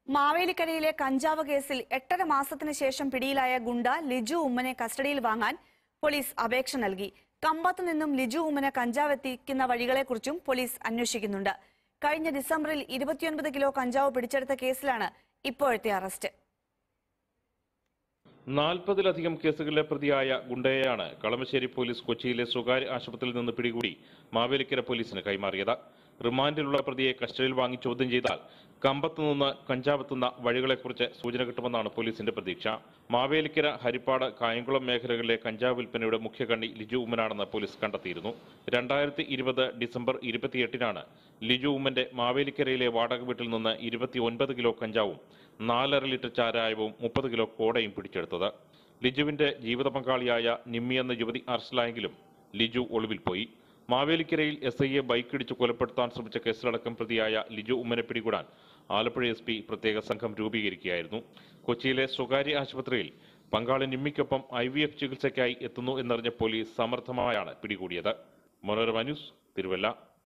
മാവേലിക്കരയിലെ കഞ്ചാവ് കേസിൽ എട്ടര മാസത്തിന് ശേഷം പിടിയിലായ ഗുണ്ട ലിജു ഉമ്മനെ കസ്റ്റഡിയിൽ വാങ്ങാൻ പോലീസ് അപേക്ഷ നൽകി കമ്പത്ത് നിന്നും ലിജു ഉമ്മനെ കഞ്ചാവ് എത്തിക്കുന്ന വഴികളെക്കുറിച്ചും പോലീസ് അന്വേഷിക്കുന്നുണ്ട് കഴിഞ്ഞ ഡിസംബറിൽ ഇരുപത്തിയൊൻപത് കിലോ കഞ്ചാവ് പിടിച്ചെടുത്ത കേസിലാണ് ഇപ്പോഴത്തെ അറസ്റ്റ് നാൽപ്പതിലധികം കേസുകളിലെ പ്രതിയായ ഗുണ്ടയെയാണ് കളമശ്ശേരി പോലീസ് കൊച്ചിയിലെ സ്വകാര്യ ആശുപത്രിയിൽ നിന്ന് പിടികൂടി മാവേലിക്കര പോലീസിന് കൈമാറിയത് റിമാൻഡിലുള്ള പ്രതിയെ കസ്റ്റഡിയിൽ വാങ്ങി ചോദ്യം ചെയ്താൽ കമ്പത്ത് നിന്ന് കഞ്ചാവെത്തുന്ന വഴികളെക്കുറിച്ച് സൂചന കിട്ടുമെന്നാണ് പോലീസിന്റെ പ്രതീക്ഷ മാവേലിക്കര ഹരിപ്പാട് കായംകുളം മേഖലകളിലെ കഞ്ചാവ് വിൽപ്പനയുടെ മുഖ്യകണ്ണി ലിജു ഉമ്മനാണെന്ന് പോലീസ് കണ്ടെത്തിയിരുന്നു രണ്ടായിരത്തി ഇരുപത് ഡിസംബർ ഇരുപത്തിയെട്ടിനാണ് ലിജു ഉമ്മന്റെ മാവേലിക്കരയിലെ വാടക വീട്ടിൽ നിന്ന് ഇരുപത്തിയൊൻപത് കിലോ കഞ്ചാവും നാലര ലിറ്റർ ചാരായവും മുപ്പത് കിലോ കോടയും പിടിച്ചെടുത്തത് ലിജുവിന്റെ ജീവിത പങ്കാളിയായ നിമ്മി എന്ന യുവതി അറസ്റ്റിലായെങ്കിലും ലിജു ഒളിവിൽ പോയി മാവേലിക്കരയിൽ എസ് ഐയെ ബൈക്കിടിച്ച് കൊലപ്പെടുത്താൻ ശ്രമിച്ച കേസിലടക്കം പ്രതിയായ ലിജു ഉമ്മനെ പിടികൂടാൻ ആലപ്പുഴ എസ് പി പ്രത്യേക സംഘം രൂപീകരിക്കുകയായിരുന്നു കൊച്ചിയിലെ സ്വകാര്യ ആശുപത്രിയിൽ പങ്കാളി നിമ്മിക്കൊപ്പം ഐ വി എഫ് ചികിത്സയ്ക്കായി എത്തുന്നു എന്നറിഞ്ഞ പോലീസ് സമർത്ഥമായാണ് പിടികൂടിയത് മനോരമ ന്യൂസ് തിരുവല്ല